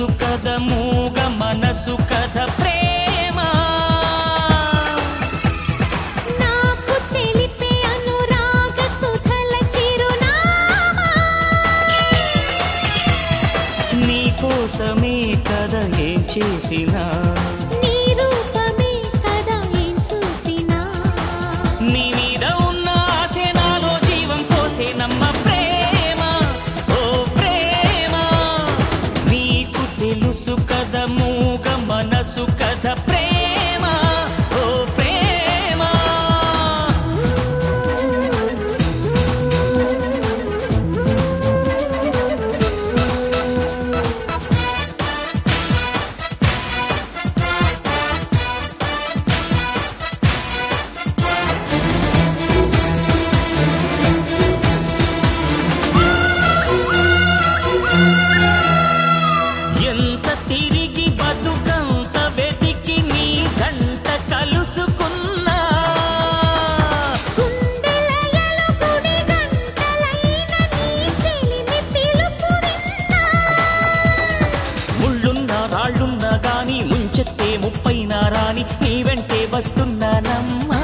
తెలుసు కథ మూగ మనసు కథ ప్రేమ నాకు తెలిపే అనురాగ సుధల చిరునామా నీకోసమే కథ ఏం చేసినా నీ రూపమే కదా ఏం చూసినా నీ మీద ఉన్న ఆశే నాలో జీవం పోసే నమ్మ ప్రేమ ఓ ప్రేమ నీకు తెలుసు కథ మూగ మనసు కథ ప్రేమ ఓ ప్రేమ ఎంత తిరిగి బతుకంత వెతికి నీ జంట కలుసుకున్నా గుండెలయలు గుడి గంటలైన నీ చెలిమి పిలుపు విన్నా ముళ్ళున్నా రాళ్ళున్నా గాని ముంచెత్తే ముప్పైనా రాని నీ వెంటే వస్తున్నానమ్మా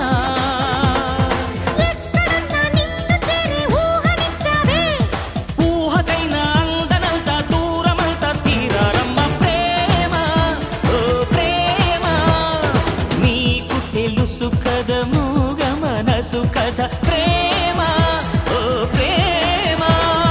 ఎక్కడున్నా నిన్ను చేరే ఊహనిచ్చావే ఊహకైనా అందనంత దూరమంత తీరారమ్మ ప్రేమ ఓ ప్రేమ నీకు తెలుసు కథ మూగ మనసు కథ ప్రేమ ఓ ప్రేమ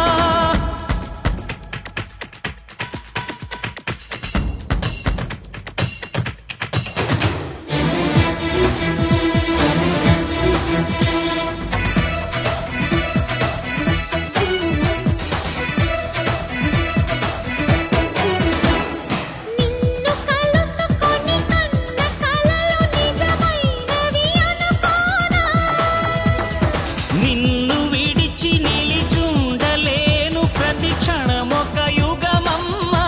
నిన్ను కలుసుకొని కన్న కలలు నిజమైనవి అనుకోనా నిన్ను విడిచి నిలిచుండలేను ప్రతి క్షణమొక యుగమమ్మా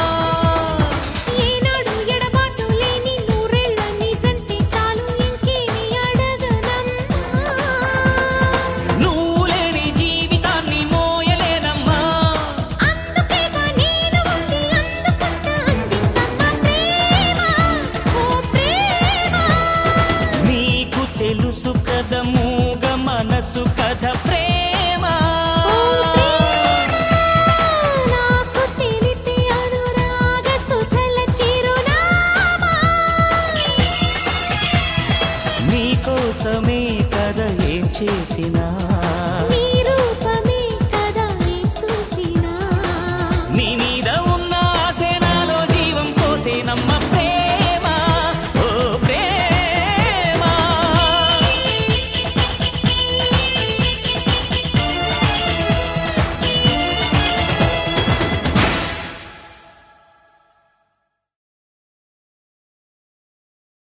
ఏనాడు ఎడబాటు లేని నూరేళ్ల నిజంటే చాలు ఇంకేమి అడగనమ్మా నువ్వు లేని జీవితాన్ని మోయలేనమ్మా అందుకేగా నేను ఉంది అందుకుంటా అందించమ్మా ప్రేమ ఓ ప్రేమ నీకు తెలుసు కథ మూగ మనసు కథ ప్రేమ ఓ ప్రేమ నాకు తెలిపే అనురాగ సుధల చిరునామా నీకోసమే కథ ఏం చేసినా